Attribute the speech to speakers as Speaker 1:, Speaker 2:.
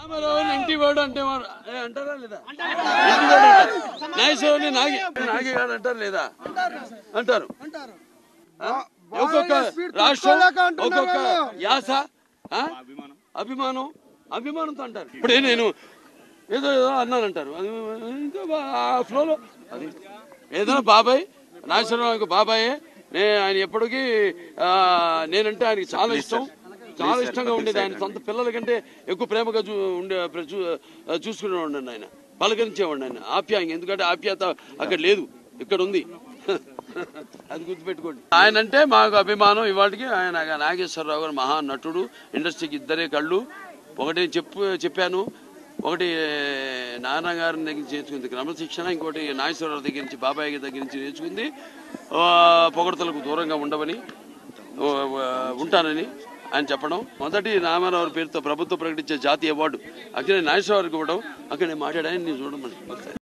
Speaker 1: రామారావుని ఇంటి వాడు అంటే వాడు- ఏ, అంటారా లేదా ఇంటి వాడు అంటారు. నాగేశ్వరరావుని నాగి నాగేగాడు అంటారు లేదా అంటారు ఆ? ఒక్కొక్క రాష్ట్రం ఒక్కొక్క యాస ఆ? అభిమానం అభిమానంతో అంటారు ఇప్పుడే నేను ఏదో ఏదో అన్నాను అంటారు అది ఇంకా బా- ఆ ఫ్లోలో అది ఏదైనా బాబాయ్ నాగేశ్వరరావుకి బాబాయే నే ఆయన ఎప్పటికీ ఆ, నేనంటే ఆయనకి చాలా ఇష్టం చాలా ఇష్టంగా ఉండేది ఆయన సొంత పిల్లల కంటే ఎక్కువ ప్రేమగా చూ ఉండే ప్ర- చూ చూసుకునేవాడిని ఆయన పలకరించేవాడిని ఆయన ఆప్యాయంగా ఎందుకంటే ఆప్యాయత అక్కడ లేదు ఇక్కడ ఉంది అది గుర్తుపెట్టుకోండి ఆయన అంటే మాకు అభిమానం ఇవాటికి ఆయన నాగేశ్వరరావు గారు మహా నటుడు ఇండస్ట్రీకి ఇద్దరే కళ్ళు ఒకటి చెప్పు చెప్పాను ఒకటి నాన్న గారి దగ్గర నుంచి నేర్చుకుంది క్రమశిక్షణ ఇంకోటి నాగేశ్వరరావు దగ్గర నుంచి బాబాయ్ గారి దగ్గర నుంచి నేర్చుకుంది ఆ, పొగడతలకు దూరంగా ఉండవని ఆ, ఉంటానని ఆయన చెప్పడం మొదటి రామారావు పేరుతో ప్రభుత్వం ప్రకటించే జాతీయ అవార్డు అక్కడ నాగేశ్వరరావుకి ఇవ్వడం అక్కడ నేను మాట్లాడాను నేను చూడమని ఒకసారి